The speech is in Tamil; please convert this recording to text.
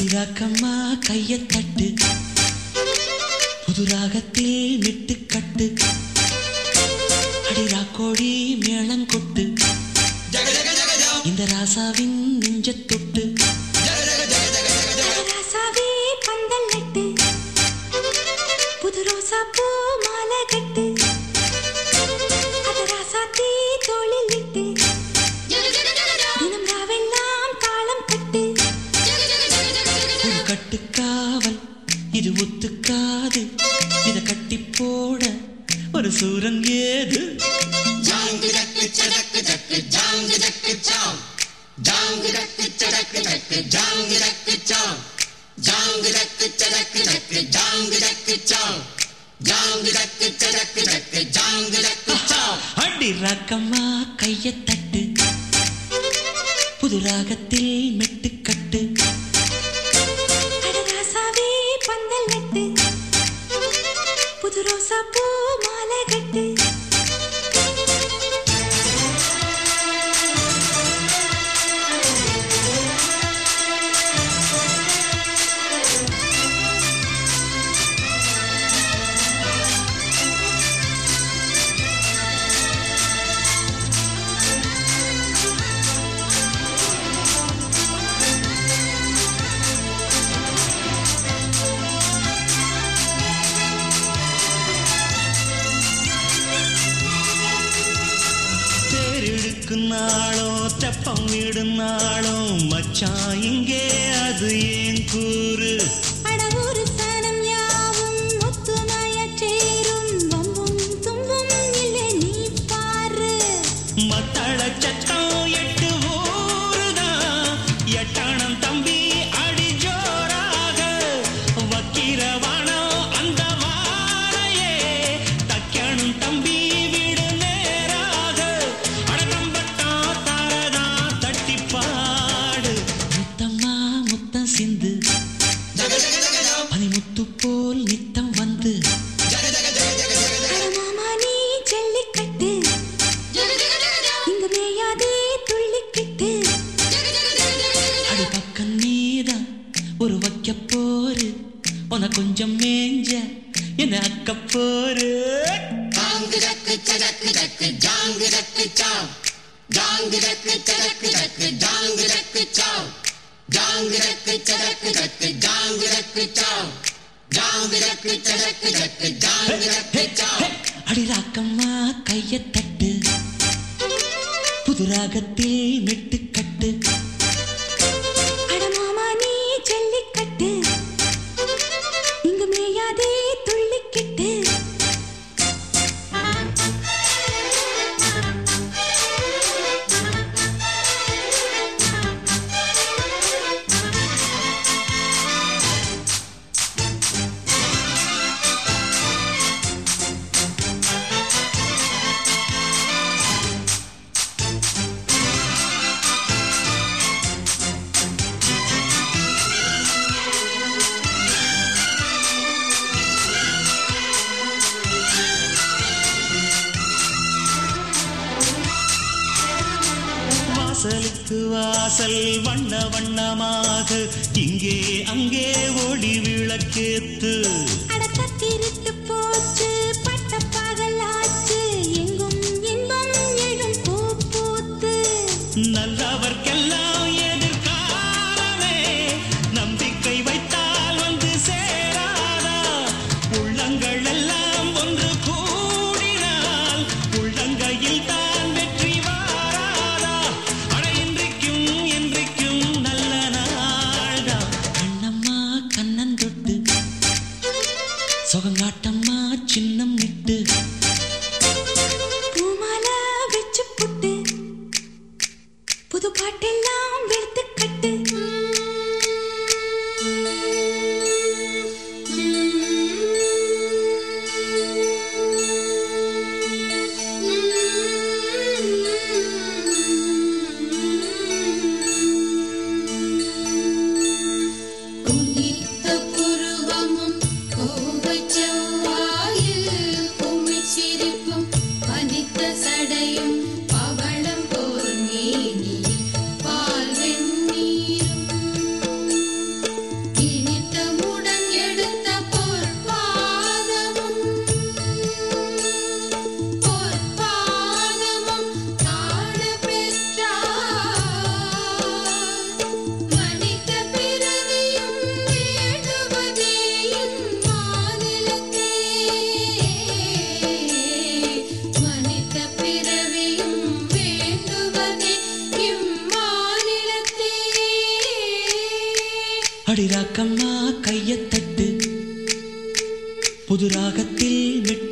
அடிராக்கம்மா கைய தட்டு புது ராகத்தில் விட்டு கட்டு அடிராக்கோடி மேளங்கொட்டு இந்த ராசாவின் நெஞ்ச தொட்டு ராசாவே பந்தல் நட்டு புது ரோசா பூ மாலை கட்டு அத ராசாத்தி தோளில் இட்டு தினம் ராவெல்லாம் தாளம் கட்டு ஒரு கட்டுக்காவல் இது ஒத்துக்காது இத கட்டி போட ஒரு சூரன் ஏது அடி ராக்கம்மா கைய தட்டு புது ராகத்தில் மெட்டு கட்டு அட ராசாவே பந்தல் நட்டு புது ரோசா பூ மாலை கட்டு தேரிழுக்கும் நாளோ தெப்பம் விடும் நாளோ மச்சான் இங்கே அது ஏன் கூறு அட ஒரு சனம் யாவும் ஒத்துமையச் சேரும் வம்பும் தும்பும் இல்லை நீ பாரு மத்தள சத்தம் எட்டு ஊருதான் எட்டாணம் தம்பி அடி ஜோராக வக்கிரவானம் அந்த வாழையே தக்கணும் தம்பி வீடு நேராக அடக்கம்பட்டா தாரதா தட்டி பாடு முத்தம்மா முத்தம் சிந்து பனிமுத்து போல் நித்தம் வந்து அட மாமா நீ ஜல்லிக்கட்டு இங்கு மேயாதே துள்ளிக்கிட்டு அடி பக்கம் நீதான் ஒரு வைக்க போரு உன கொஞ்சம் மேஞ்ச என்ன அக்க போரு அடி ராக்கம்மா கைய தட்டு புது ராகத்தில் மெட்டு கட்டு அட மாமா நீ ஜல்லிக்கட்டு இங்கு மேயாதே துள்ளிக்கிட்டு வாசலுக்கு வாசல் வண்ண வண்ணமாக இங்கே அங்கே ஒளி விளக்கேத்து அட கத்திருட்டு போச்சு பட்ட பகலாச்சு எங்கும் இன்பம் எழும் பூ பூத்து நல்லவர்க்கெல்லாம் எதிர்காலமே நம்பிக்கை வைத்தால் வந்து சேராதா உள்ளங்கள் எல்லாம் ஒன்று கூடினால் உள்ளங்கையில் தான் வெற்றி வாராதா அட இன்றைக்கும் என்றைக்கும் நல்ல நாள்தான் கண்ணம்மா கண்ணன் தொட்டு சுகங்காட்டம்மா சின்னம் இட்டு பூமாலை வச்சு புட்டு புது பாட்டெல்லாம் வெளுத்து கட்டு உதித்த புருவமும் கோபச் செவ்வாயில் குமிழ்சிரிப்பும் பனித்த சடையும் பவளம் போல் மேனியில் பால் வெந்நீரும் கண்ணா கையத்தட்டு புது ராகத்தில் விட்டு